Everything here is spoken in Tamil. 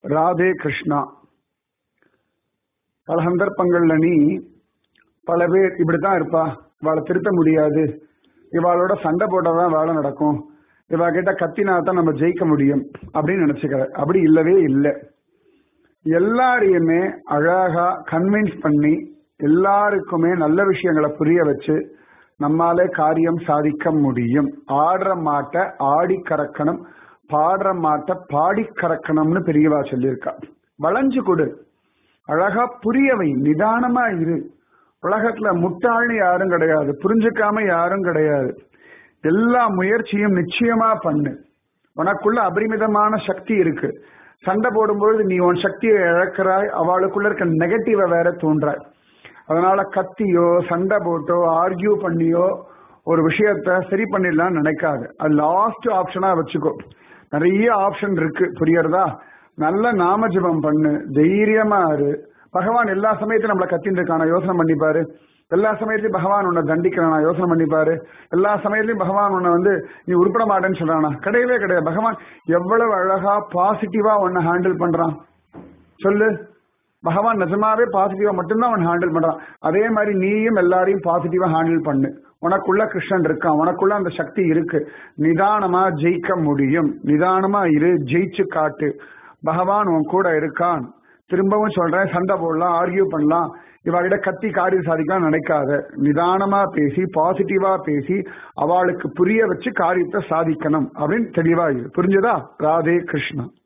ராதே கிருஷ்ணா பல சந்தர்ப்பங்கள்ல நீ பல பேர் இப்படித்தான் இருப்பா இவாளை திருத்த முடியாது இவாளோட சண்டை போட்டாதான் வேலை நடக்கும் இவா கிட்ட கத்தினா தான் நம்ம ஜெயிக்க முடியும் அப்படின்னு நினைச்சுக்கிற அப்படி இல்லவே இல்லை எல்லாரையுமே அழகா கன்வின்ஸ் பண்ணி எல்லாருக்குமே நல்ல விஷயங்களை புரிய வச்சு நம்மாலே காரியம் சாதிக்க முடியும் ஆடுற மாட்டை ஆடி கறக்கணும் பாடுற மாட்டை பாடி கறக்கணும்னு பெரியவா சொல்லியிருக்கா வளைஞ்சு கொடு அழகா புரியவை நிதானமா இரு உலகத்துல முட்டாள்னு யாரும் கிடையாது புரிஞ்சுக்காம யாரும் கிடையாது எல்லா முயற்சியும் நிச்சயமா பண்ணு உனக்குள்ள அபரிமிதமான சக்தி இருக்கு சண்டை போடும்பொழுது நீ உன் சக்தியை இழக்கிறாய் அவளுக்குள்ள இருக்க நெகட்டிவ வேற தோன்றாய் அதனால கத்தியோ சண்டை போட்டோ ஆர்கியூ பண்ணியோ ஒரு விஷயத்த சரி பண்ணிடலாம்னு நினைக்காது அது லாஸ்ட் ஆப்ஷனா வச்சுக்கோ நிறைய ஆப்ஷன் இருக்கு புரியறதா நல்ல நாம ஜபம் பண்ணு தைரியமா இரு பகவான் எல்லா சமயத்திலும் நம்மளை கத்தின்னு இருக்கான யோசனை பண்ணிப்பாரு எல்லா சமயத்திலும் பகவான் உன்னை தண்டிக்கிறானா யோசனை பண்ணிப்பாரு எல்லா சமயத்திலும் பகவான் உன்னை வந்து நீ உருப்பட மாட்டேன்னு சொல்றானா கிடையவே கிடையாது பகவான் எவ்வளவு அழகா பாசிட்டிவா உன்னை ஹேண்டில் பண்றான் சொல்லு பகவான் நிஜமாவே பாசிட்டிவா மட்டும்தான் அவன் ஹேண்டில் பண்றான் அதே மாதிரி நீயும் எல்லாரையும் பாசிட்டிவா ஹேண்டில் பண்ணு உனக்குள்ள கிருஷ்ணன் இருக்கான் உனக்குள்ள அந்த சக்தி இருக்கு நிதானமா ஜெயிக்க முடியும் நிதானமா இரு ஜெயிச்சு காட்டு பகவான் உன் கூட இருக்கான் திரும்பவும் சொல்றேன் சண்டை போடலாம் ஆர்கியூ பண்ணலாம் இவகிட்ட கத்தி காரியம் சாதிக்கலாம் நினைக்காத நிதானமா பேசி பாசிட்டிவா பேசி அவளுக்கு புரிய வச்சு காரியத்தை சாதிக்கணும் அப்படின்னு தெளிவா இரு புரிஞ்சதா ராதே கிருஷ்ணா